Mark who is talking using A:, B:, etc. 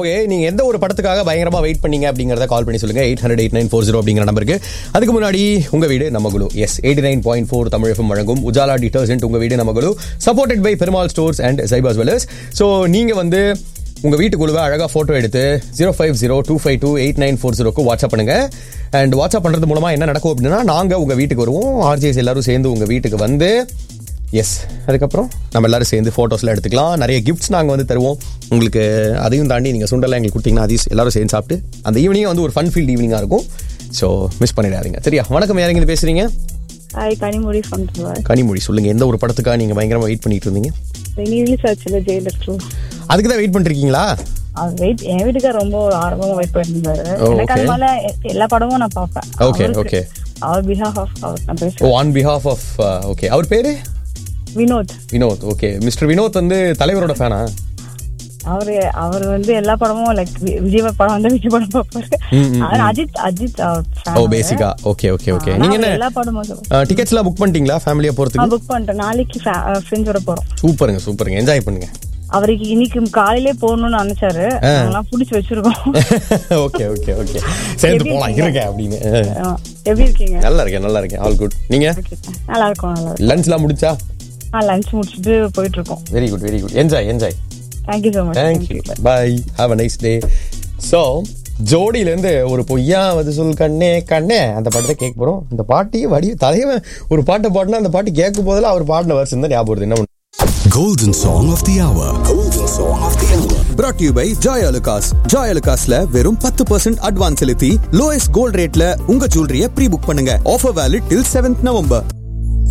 A: Okay நீங்க எந்த ஒரு படத்துக்காக பயங்கரமா வெயிட் பண்ணீங்க அப்படிங்கறத கால் பண்ணி சொல்லுங்க eight hundred eight nine four zero அப்படிங்கிற நம்பருக்கு அதுக்கு முன்னாடி உங்க வீடு நம்ம குழு S eighty nine point four Tamil FM வழங்கும் உஜாலா டிட்டர்ஜென்ட் உங்க வீடு நம்ம குழு supported by Perumal stores and சைபாஸ் வெல்லர்ஸ் ஸோ நீங்க வந்து உங்க வீட்டுக்குழுவை அழகா போட்டோ எடுத்து zero five zero two five two eight nine four ஜீரோக்கு வாட்ஸ்அப் பண்ணுங்க அண்ட் வாட்ஸ்அப் பண்றது மூலமா என்ன நடக்கும் அப்படின்னா நாங்க உங்க வீட்டுக்கு வருவோம் ஆர்ஜிஎஸ் எல்லாரும் சேர்ந்து உங்க வீட்டுக்கு வந்து எஸ் அதுக்கப்புறம் நம்ம எல்லாரும் சேர்ந்து ஃபோட்டோஸ்லாம் எடுத்துக்கலாம் நிறைய கிஃப்ட்ஸ் நாங்கள் வந்து தருவோம் உங்களுக்கு அதையும் தாண்டி நீங்கள் சுண்டெல்லாம் எங்களுக்கு கொடுத்தீங்கன்னா அதையும் எல்லாரும் சேர்ந்து சாப்பிட்டு அந்த ஈவினிங் வந்து ஒரு ஃபன் ஃபீல்ட் ஈவினிங்காக இருக்கும் ஸோ மிஸ் பண்ணிடாதீங்க சரியா வணக்கம் யாருங்க பேசுறீங்க
B: ஹாய் கனிமொழி ஃப்ரம் திருவாரூர்
A: கனிமொழி சொல்லுங்க எந்த ஒரு படத்துக்காக நீங்கள் பயங்கரமாக வெயிட் பண்ணிட்டு இருந்தீங்க
B: ரிலீஸ் ஆச்சுல ஜெயிலர் டூ
A: அதுக்கு தான் வெயிட் பண்ணிருக்கீங்களா
B: அவர் வெயிட் என் வீட்டுக்கார் ரொம்ப ஒரு ஆர்வமா வெயிட் பண்ணிருந்தாரு
A: ஓ,
B: எனக்கு அது
A: okay.
B: மேல எ- எல்லா படமும் நான் பார்ப்பேன்
A: Okay,
B: அவருக்கு-
A: okay.
B: அவர் பிஹாஃப் ஆஃப் அவர் நான்
A: ஓ
B: பேசுறேன்
A: ஆன் பிஹாஃப் ஆஃப் ஓகே அவர் பேரு
B: வினோத்
A: வினோத் ஓகே மிஸ்டர் வினோத் வந்து தலைவரோட ஃபேனா
B: அவரு அவர் வந்து எல்லா படமும் லைக் விஜய் படம் வந்து விஜய் படம் பார்ப்பாரு அவர் அஜித் அஜித் அவர் fan
A: ஓ
B: அவரு.
A: பேசிக்கா ஓகே ஓகே ஓகே
B: ஆனா
A: நீங்க
B: அவர்
A: என்ன
B: எல்லா படமும்
A: டிக்கெட்ஸ்லாம் புக் பண்ணிட்டீங்களா ஃபேமிலியா போறதுக்கு
B: நான் புக் பண்ணிட்டேன் நாளைக்கு ஃப்ரெண்ட்ஸோட போறோம்
A: சூப்பருங்க சூப்பருங்க என்ஜாய் பண்ணுங்க
B: அவருக்கு இன்னைக்கு காலையிலே போகணும்னு நினைச்சாரு நாங்கெல்லாம் புடிச்சு வச்சிருக்கோம்
A: ஓகே ஓகே ஓகே சேர்ந்து
B: எப்படி
A: போலாம்
B: இருக்கீங்க?
A: இருங்க அப்படின்னு
B: ஆ, எப்படி இருக்கீங்க
A: நல்லா இருக்கேன் நல்லா இருக்கேன் ஆல் குட் நீங்க
B: நல்லா இருக்கும் நல்லா இருக்கும்
A: லஞ்ச்லாம் முடிச்சா
B: ஆ லஞ்ச் முடிச்சுட்டு போயிட்டு இருக்கோம்
A: very good very good enjoy enjoy
B: thank you so much
A: thank you bye have a nice day so ஜோடியிலேருந்து ஒரு பொய்யா வந்து சொல் கண்ணே கண்ணே அந்த பாட்டை கேட்க போகிறோம் அந்த பாட்டி வடி தலைவன் ஒரு பாட்டை பாடினா அந்த பாட்டு கேட்கும் போதெல்லாம் அவர் பாடின வருஷம் தான் ஞாபகம் வருது என்ன பண்ண
C: Golden Song of the Hour. Golden Song of the Hour.
D: brought to you by Joy Alucas. Joy Alucasல வெறும் பத்து பர்சன்ட் அட்வான்ஸ் செலுத்தி லோயஸ்ட் கோல்ட் ரேட்ல உங்க ஜுவல்லரிய ப்ரீ புக் பண்ணுங்க offer valid till seventh November